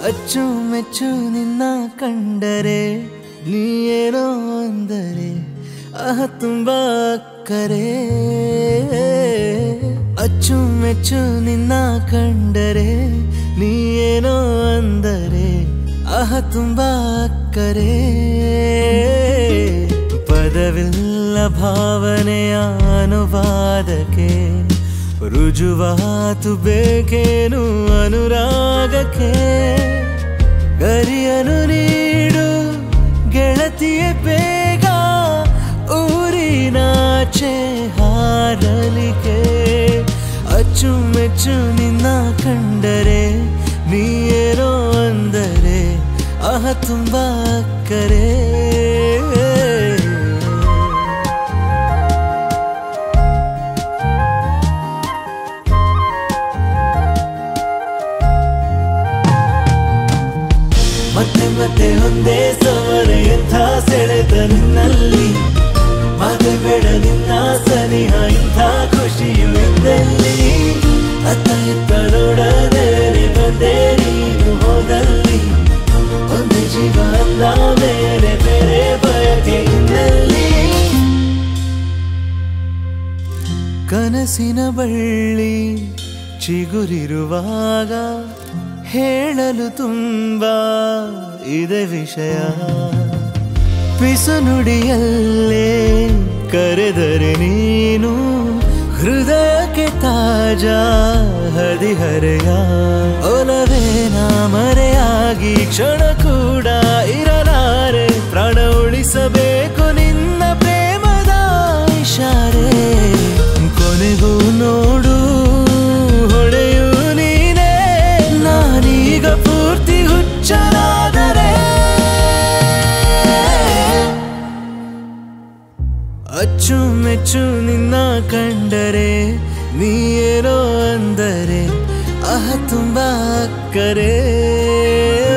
ಅಚ್ಚು ಮೆಚ್ಚು ನಿನ್ನ ಕಂಡರೆ ನೀ ಏನೋ ಅಂದರೆ ಆಹ ತುಂಬ ಕರೆ ಅಚ್ಚು ಮೆಚ್ಚು ನಿನ್ನ ಕಂಡರೆ ನೀ ಏನೋ ಅಂದರೆ ಆಹ ತುಂಬ ಕರೆ ಪದವಿಲ್ಲ ಭಾವನೆಯ ಅನುವಾದಕ್ಕೆ ರುಜುವಾತು ಬೇಕೇನು ಅನುರಾಗಕ್ಕೆ ಗರಿಯನು ನೀಡು ಗೆಳತಿಯ ಬೇಗ ಊರಿನಾಚೆ ಹಾರಲಿಕೆ ಅಚ್ಚು ಮೆಚ್ಚು ನಿನ್ನ ಕಂಡರೆ ನೀ ಏನೋ ಅಂದರೆ ಆಹ ತುಂಬ ಕರೆ ಮತ್ತೆ ಮತ್ತೆ ಒಂದೇ ಸವರ ಎಂಥ ಸೆಳೆತ ನಿನ್ನಲ್ಲಿ ಮಾತೆ ಬೇಡ ನಿನ್ನ ಸನಿಹ ಇಂಥ ಖುಷಿಯು ಇದ್ದಲ್ಲಿ ಅತ್ತ ಇತ್ತ ನೋಡದೆ ಬಂದೆ ನೀನು ಹೋದಲ್ಲಿ ಒಂದೇ ಜೀವ ಅಲ್ಲ ಬೇರೆ ಬೇರೆ ಬಯಕೆ ಇನ್ನಲ್ಲಿ ಕನಸಿನ ಬಳ್ಳಿ ಚಿಗುರಿರುವಾಗ ಹೇಳಲು ತುಂಬಾ ಇದೆ ವಿಷಯ ಪಿಸುನುಡಿಯಲ್ಲೇ ಕರೆದರೆ ನೀನು ಹೃದಯಕ್ಕೆ ತಾಜಾ ಹದಿಹರೆಯ ಒಲವೇ ನಾ ಮರೆಯಾಗಿ ಕ್ಷಣ ಕೂಡ ಇರಲಾರೆ ಪ್ರಾಣ ಉಳಿಸಬೇಕು ನಿನ್ನ ಪ್ರೇಮದ ಇಶಾರೆ ಕೊನೆಗೂ ನೋಡು ಹೊಡೆಯು ನೀನೇ ನಾನೀಗ ಪೂರ್ತಿ ಹುಚ್ಚನಾದರೆ ಅಚ್ಚು ಮೆಚ್ಚು ನಿನ್ನ ಕಂಡರೆ ನೀ ಏನೋ ಅಂದರೆ ಆಹ ತುಂಬ ಕರೆ